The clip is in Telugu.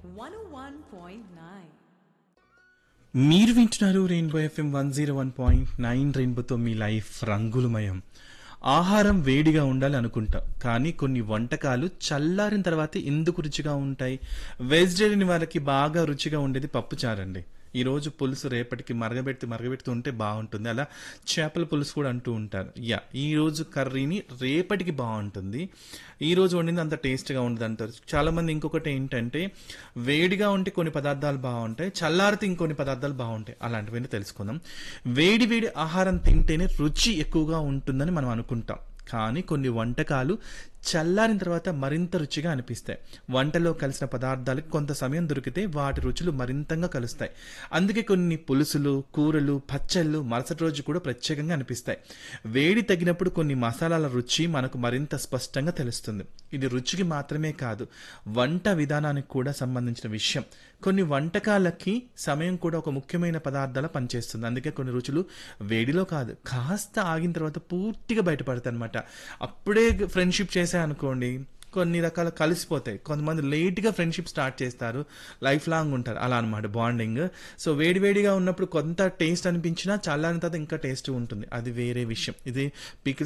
101.9 మీరు వింటున్నారు rainbow FM one zero one point nine రెయిన్బోతో మీ లైఫ్ రంగులమయం ఆహారం వేడిగా ఉండాలి అనుకుంటాం కానీ కొన్ని వంటకాలు చల్లారిన తర్వాత ఎందుకు రుచిగా ఉంటాయి వెజిటేరియన్ వాళ్ళకి బాగా రుచిగా ఉండేది పప్పుచారండి ఈ రోజు పులుసు రేపటికి మరగబెట్టి మరగబెడుతూ ఉంటే బాగుంటుంది అలా చేపల పులుసు కూడా అంటూ ఉంటారు యా ఈ రోజు కర్రీని రేపటికి బాగుంటుంది ఈ రోజు వండింది అంత టేస్ట్గా ఉండదు అంటారు చాలా మంది ఇంకొకటి ఏంటంటే వేడిగా ఉంటే కొన్ని పదార్థాలు బాగుంటాయి చల్లారితే ఇంకొన్ని పదార్థాలు బాగుంటాయి అలాంటివన్నీ తెలుసుకుందాం వేడి వేడి ఆహారం తింటేనే రుచి ఎక్కువగా ఉంటుందని మనం అనుకుంటాం కానీ కొన్ని వంటకాలు చల్లారిన తర్వాత మరింత రుచిగా అనిపిస్తాయి వంటలో కలిసిన పదార్థాలకు కొంత సమయం దొరికితే వాటి రుచులు మరింతగా కలుస్తాయి అందుకే కొన్ని పులుసులు కూరలు పచ్చళ్ళు మరుసటి రోజు కూడా ప్రత్యేకంగా అనిపిస్తాయి వేడి తగినప్పుడు కొన్ని మసాలాల రుచి మనకు మరింత స్పష్టంగా తెలుస్తుంది ఇది రుచికి మాత్రమే కాదు వంట విధానానికి కూడా సంబంధించిన విషయం కొన్ని వంటకాలకి సమయం కూడా ఒక ముఖ్యమైన పదార్థాల పనిచేస్తుంది అందుకే కొన్ని రుచులు వేడిలో కాదు కాస్త ఆగిన తర్వాత పూర్తిగా బయటపడతాయి అనమాట అప్పుడే ఫ్రెండ్షిప్ చేసా అనుకోండి కొన్ని రకాల కలిసిపోతాయి కొంతమంది లేట్గా ఫ్రెండ్షిప్ స్టార్ట్ చేస్తారు లైఫ్ లాంగ్ ఉంటారు అలా అనమాట బాండింగ్ సో వేడివేడిగా ఉన్నప్పుడు కొంత టేస్ట్ అనిపించినా చల్లారిన తర్వాత ఇంకా టేస్ట్ ఉంటుంది అది వేరే విషయం ఇది పికిల్స్